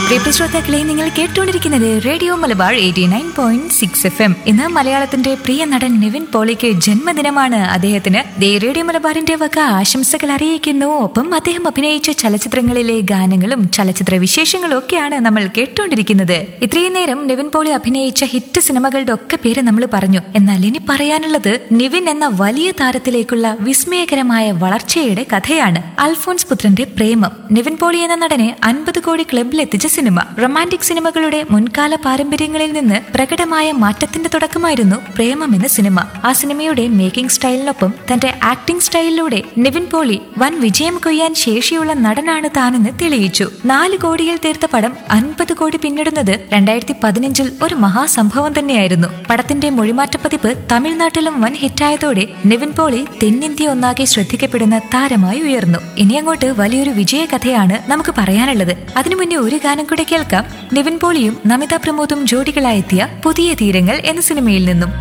പ്രിയപ്പെട്ട ശ്രോതാക്കളെ നിങ്ങൾ കേട്ടുകൊണ്ടിരിക്കുന്നത് radio Malabar eighty nine point six F M ഇന്ന് മലയാളത്തിന്റെ പ്രിയ നടൻ നിവിൻ പോളിക്ക് ജന്മദിനമാണ് അദ്ദേഹത്തിന് ദേ റേഡിയോ മലബാറിന്റെ വക ആശംസകൾ അറിയിക്കുന്നു ഒപ്പം അദ്ദേഹം അഭിനയിച്ച ചലച്ചിത്രങ്ങളിലെ ഗാനങ്ങളും ചലച്ചിത്ര വിശേഷങ്ങളും ഒക്കെയാണ് നമ്മൾ കേട്ടുകൊണ്ടിരിക്കുന്നത് ഇത്രയും നേരം നിവിൻ പോളി അഭിനയിച്ച ഹിറ്റ് സിനിമകളുടെ ഒക്കെ പേര് നമ്മൾ പറഞ്ഞു എന്നാൽ ഇനി പറയാനുള്ളത് നിവിൻ എന്ന വലിയ താരത്തിലേക്കുള്ള വിസ്മയകരമായ വളർച്ചയുടെ കഥയാണ് അൽഫോൺസ് പുത്രന്റെ പ്രേമം നിവിൻ പോളി എന്ന നടനെ അൻപത് കോടി ക്ലബിൽ എത്തിച്ച സിനിമ റൊമാൻറ്റിക് സിനിമകളുടെ മുൻകാല പാരമ്പര്യങ്ങളിൽ നിന്ന് പ്രകടമായ മാറ്റത്തിന്റെ തുടക്കമായിരുന്നു പ്രേമം എന്ന സിനിമ ആ സിനിമയുടെ മേക്കിംഗ് സ്റ്റൈലിനൊപ്പം തന്റെ ആക്ടിംഗ് സ്റ്റൈലിലൂടെ നിവിൻ പോളി വൻ വിജയം കൊയ്യാൻ ശേഷിയുള്ള നടനാണ് താനെന്ന് തെളിയിച്ചു നാല് കോടിയിൽ തീർത്ത പടം അൻപത് കോടി പിന്നിടുന്നത് രണ്ടായിരത്തി പതിനഞ്ചിൽ ഒരു മഹാസംഭവം തന്നെയായിരുന്നു പടത്തിന്റെ മൊഴിമാറ്റ പതിപ്പ് തമിഴ്നാട്ടിലും വൻ ഹിറ്റായതോടെ നിവിൻ പോളി തെന്നിന്ത്യ ഒന്നാകെ ശ്രദ്ധിക്കപ്പെടുന്ന താരമായി ഉയർന്നു ഇനി അങ്ങോട്ട് വലിയൊരു വിജയകഥയാണ് നമുക്ക് പറയാനുള്ളത് അതിനു മുന്നേ ഒരു ഗാനം കൂടെ കേൾക്കാം നിവിൻ പോളിയും നമിത പ്രമോദും ജോഡികളായെത്തിയ പുതിയ തീരങ്ങൾ എന്ന സിനിമയിൽ നിന്നും